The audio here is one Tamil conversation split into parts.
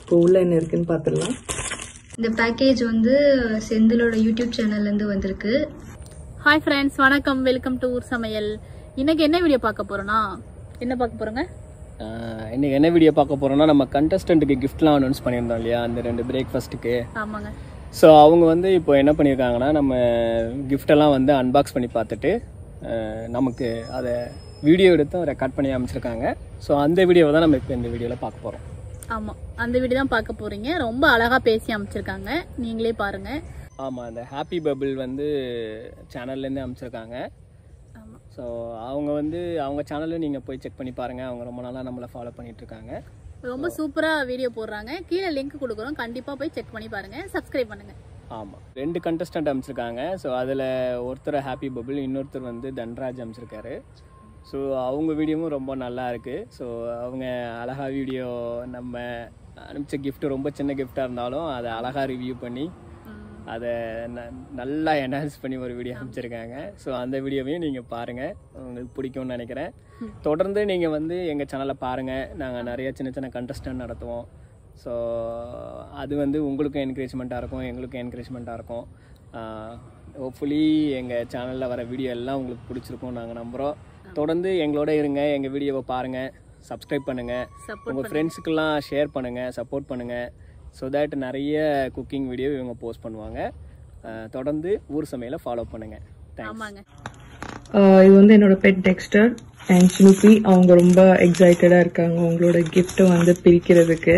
இப்போ உள்ள என்ன இருக்குன்னு பார்த்துடலாம் இந்த பேக்கேஜ் வந்து செந்திலோட யூடியூப் சேனல்ல இருந்து வந்திருக்கு ஹாய் ஃப்ரெண்ட்ஸ் வணக்கம் வெல்கம் டு ஊர் சமையல் இன்னைக்கு என்ன வீடியோ பார்க்க போறோம்னா என்ன பார்க்க போறோங்க ஆஹ் இன்னைக்கு என்ன வீடியோ பார்க்க போறோம்னா நம்ம கண்டஸ்டன்ட்டுக்கு கிஃப்ட்லாம் அனௌன்ஸ் பண்ணியிருந்தோம் இல்லையா அந்த ரெண்டு பிரேக்ஃபாஸ்ட்டுக்கு ஆமாங்க ஸோ அவங்க வந்து இப்போ என்ன பண்ணியிருக்காங்கன்னா நம்ம கிஃப்டெல்லாம் வந்து அன்பாக்ஸ் பண்ணி பார்த்துட்டு ஆஹ் நமக்கு அதை வீடியோ எடுத்தும் ரெக்கார்ட் பண்ணி அமைச்சிருக்காங்க ஸோ அந்த வீடியோவை தான் நம்ம இப்போ இந்த வீடியோவில் பார்க்க போகிறோம் ஆமா அந்த வீடியோ தான் பார்க்க போறீங்க ரொம்ப அழகா பேசி அமைச்சிருக்காங்க நீங்களே பாருங்க ஆமாம் அந்த ஹாப்பி பபிள் வந்து சேனல்லேருந்து அமைச்சிருக்காங்க ஆமா ஸோ அவங்க வந்து அவங்க சேனலும் நீங்கள் போய் செக் பண்ணி பாருங்கள் அவங்க ரொம்ப நாளாக நம்மளை ஃபாலோ பண்ணிட்டு இருக்காங்க ரொம்ப சூப்பரா வீடியோ போடுறாங்க கீழே லிங்க் கொடுக்குறோம் கண்டிப்பா போய் செக் பண்ணி பாருங்க சப்ஸ்கிரைப் பண்ணுங்க ஆமாம் ரெண்டு கண்டஸ்டன்ட் அமைச்சிருக்காங்க ஸோ அதில் ஒருத்தர் ஹாப்பி பபிள் இன்னொருத்தர் வந்து தன்ராஜ் அமைச்சிருக்காரு ஸோ அவங்க வீடியோவும் ரொம்ப நல்லா இருக்குது ஸோ அவங்க அழகா வீடியோ நம்ம அனுப்பிச்ச gift ரொம்ப சின்ன கிஃப்டாக இருந்தாலும் அதை அழகாக ரிவ்யூ பண்ணி அதை ந- நல்லா என்ஹான்ஸ் பண்ணி ஒரு வீடியோ அமைச்சிருக்காங்க ஸோ அந்த வீடியோவையும் நீங்கள் பாருங்கள் உங்களுக்கு பிடிக்கும்னு நினைக்கிறேன் தொடர்ந்து நீங்கள் வந்து எங்கள் சேனலை பாருங்கள் நாங்கள் நிறைய சின்ன சின்ன கண்டஸ்டன்ட் நடத்துவோம் ஸோ அது வந்து உங்களுக்கும் என்கரேஜ்மெண்ட்டாக இருக்கும் எங்களுக்கும் என்கரேஜ்மெண்ட்டாக இருக்கும் ஹோப்ஃபுல்லி எங்கள் சேனலில் வர வீடியோ எல்லாம் உங்களுக்கு பிடிச்சிருக்கும் நாங்கள் நம்புகிறோம் தொடர்ந்து எங்களோட இருங்க எங்கள் வீடியோவை பாருங்கள் சப்ஸ்கிரைப் பண்ணுங்கள் சப்போர்ட் உங்கள் ஃப்ரெண்ட்ஸுக்கெல்லாம் ஷேர் பண்ணுங்கள் சப்போர்ட் பண்ணுங்கள் ஸோ தட் நிறைய குக்கிங் வீடியோ இவங்க போஸ்ட் பண்ணுவாங்க அஹ் தொடர்ந்து ஊர் சமையலை ஃபாலோ பண்ணுங்கள் தேங்க்ஸ் ஆமாங்க ஆஹ் இது வந்து என்னோட பெட் டெக்ஸ்டர் அண்ட் ஸ்னூபி அவங்க ரொம்ப எக்ஸைட்டடா இருக்காங்க உங்களோட gift வந்து பிரிக்கிறதுக்கு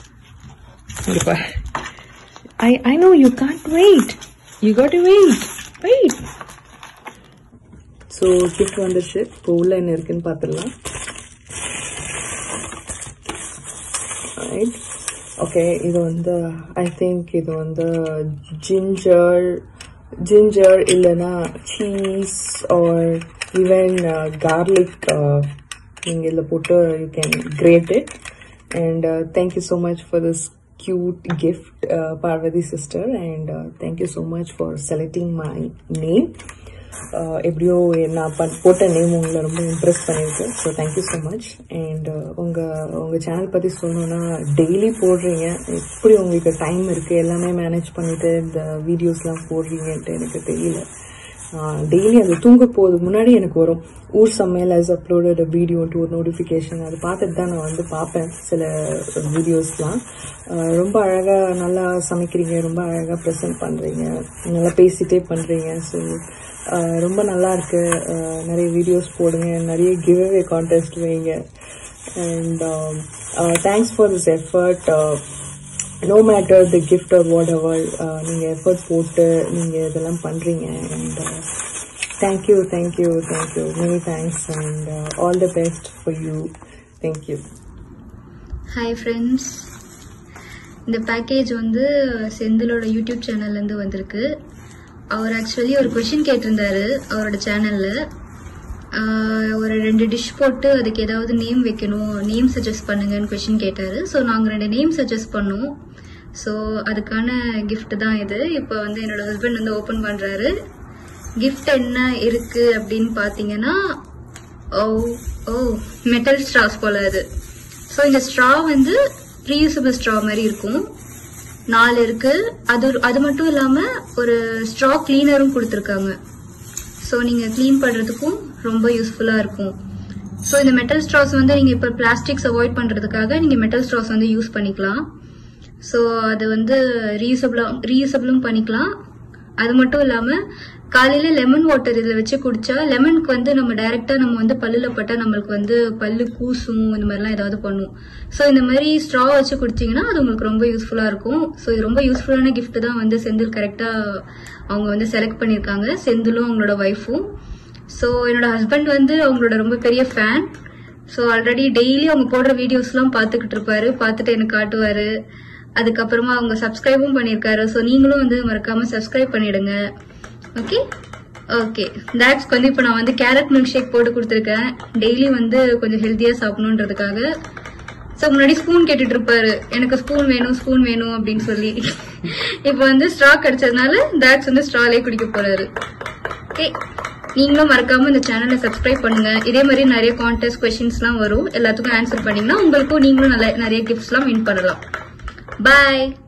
I I know you can't wait you got to wait wait so gift வந்துருச்சு இப்போ உள்ள என்ன இருக்குன்னு பார்த்துடலாம் ரைட் ஓகே இது வந்து ஐ திங்க் இது வந்து ஜிஞ்சர் ஜிஞ்சர் இல்லைன்னா சீஸ் ஆர் ஈவன் கார்லிக் நீங்கள் இதில் போட்டு you can grate it and thank you so much for this cute gift, uh, Parvati sister, and uh, thank you so much for selecting my name. Uh, எப்படியோ நான் பண்- போட்ட நேம் உங்களை ரொம்ப இம்ப்ரெஸ் பண்ணியிருக்கு so thank you so much and உங்கள் உங்கள் சேனல் பற்றி சொல்லணும்னா டெய்லி போடுறீங்க எப்படி உங்களுக்கு டைம் இருக்குது எல்லாமே மேனேஜ் பண்ணிட்டு இந்த வீடியோஸ்லாம் போடுறீங்கன்ட்டு எனக்கு தெரியல டெய்லி அது தூங்க போகிறது முன்னாடி எனக்கு வரும் ஊர் சமையல் as uploaded a video to ஒரு நோட்டிஃபிகேஷன் அது பார்த்துட்டு தான் நான் வந்து பார்ப்பேன் சில வீடியோஸ்லாம் ரொம்ப அழகாக நல்லா சமைக்கிறீங்க ரொம்ப அழகாக ப்ரெசென்ட் பண்ணுறீங்க நல்லா பேசிட்டே பண்ணுறீங்க ஸோ ரொம்ப நல்லா இருக்கு அஹ், நிறைய வீடியோஸ் போடுங்க நிறைய கிவ் அவே கான்டெஸ்ட் வைங்க and thanks for this effort no matter the gift or whatever நீங்கள் எஃபர்ட் போட்டு நீங்கள் இதெல்லாம் பண்ணுறீங்க and thank you thank you thank you many thanks and all the best for you thank you hi friends இந்த பேக்கேஜ் வந்து செந்திலோட யூடியூப் சேனல்ல இருந்து வந்திருக்கு அவர் ஆக்சுவலி ஒரு கொஷின் கேட்டிருந்தாரு அவரோட சேனல்ல ஒரு ரெண்டு டிஷ் போட்டு அதுக்கு ஏதாவது நேம் வைக்கணும் நேம் சஜஸ்ட் பண்ணுங்கன்னு கொஷின் கேட்டாரு ஸோ நாங்கள் ரெண்டு நேம் சஜஸ்ட் பண்ணோம் ஸோ அதுக்கான gift தான் இது இப்போ வந்து என்னோட ஹஸ்பண்ட் வந்து ஓப்பன் பண்றாரு gift என்ன இருக்கு அப்படின்னு பார்த்தீங்கன்னா ஓ ஓ மெட்டல் ஸ்ட்ராஸ் போல அது ஸோ இந்த ஸ்ட்ரா வந்து ரீயூசபிள் ஸ்ட்ரா மாதிரி இருக்கும் நாலு இருக்கு அது அது மட்டும் இல்லாம ஒரு ஸ்ட்ரா கிளீனரும் கொடுத்துருக்காங்க ஸோ நீங்க க்ளீன் பண்றதுக்கும் ரொம்ப யூஸ்ஃபுல்லா இருக்கும் ஸோ இந்த மெட்டல் ஸ்ட்ராஸ் வந்து நீங்க இப்போ பிளாஸ்டிக்ஸ் அவாய்ட் பண்றதுக்காக நீங்க மெட்டல் ஸ்ட்ராஸ் வந்து யூஸ் பண்ணிக்கலாம் ஸோ அது வந்து ரீயூசபிளா ரீயூசபிளும் பண்ணிக்கலாம் அது மட்டும் இல்லாம காலையில லெமன் வாட்டர் இதுல வச்சு குடிச்சா லெமனுக்கு வந்து நம்ம டைரக்டா நம்ம வந்து பல்லுல பட்டா நம்மளுக்கு வந்து பல்லு கூசும் இந்த மாதிரிலாம் ஏதாவது பண்ணும் ஸோ இந்த மாதிரி ஸ்ட்ரா வச்சு குடிச்சீங்கன்னா அது உங்களுக்கு ரொம்ப யூஸ்ஃபுல்லா இருக்கும் ஸோ இது ரொம்ப யூஸ்ஃபுல்லான gift தான் வந்து செந்தில் கரெக்டா அவங்க வந்து செலக்ட் பண்ணியிருக்காங்க செந்திலும் அவங்களோட ஒய்ஃபும் ஸோ என்னோட ஹஸ்பண்ட் வந்து அவங்களோட ரொம்ப பெரிய ஃபேன் ஸோ ஆல்ரெடி டெய்லி அவங்க போடுற வீடியோஸ்லாம் பார்த்துக்கிட்டு இருப்பாரு பார்த்துட்டு எனக்கு காட்டுவாரு அதுக்கப்புறமா அவங்க சப்ஸ்கிரைபும் பண்ணியிருக்காரு ஸோ நீங்களும் வந்து மறக்காம சப்ஸ்கிரைப் பண்ணிடுங்க ஓகே ஓகே தேட்ஸ்க்கு வந்து இப்போ நான் வந்து கேரட் மில்க் ஷேக் போட்டு கொடுத்துருக்கேன் டெய்லி வந்து கொஞ்சம் ஹெல்த்தியாக சாப்பிடணுன்றதுக்காக ஸோ முன்னாடி ஸ்பூன் கேட்டுட்டு இருப்பாரு எனக்கு ஸ்பூன் வேணும் ஸ்பூன் வேணும் அப்படின்னு சொல்லி இப்போ வந்து ஸ்ட்ரா கிடைச்சதுனால தேட்ஸ் வந்து ஸ்ட்ராலே குடிக்க போறாரு ஓகே நீங்களும் மறக்காம இந்த சேனலை சப்ஸ்கிரைப் பண்ணுங்க இதே மாதிரி நிறைய கான்டெஸ்ட் கொஸ்டின்ஸ்லாம் வரும் எல்லாத்துக்கும் ஆன்சர் பண்ணீங்கன்னா உங்களுக்கும் நீங்களும் நல்ல நிறைய கிஃப்ட்ஸ்லாம் வின் பண்ணலாம் பாய்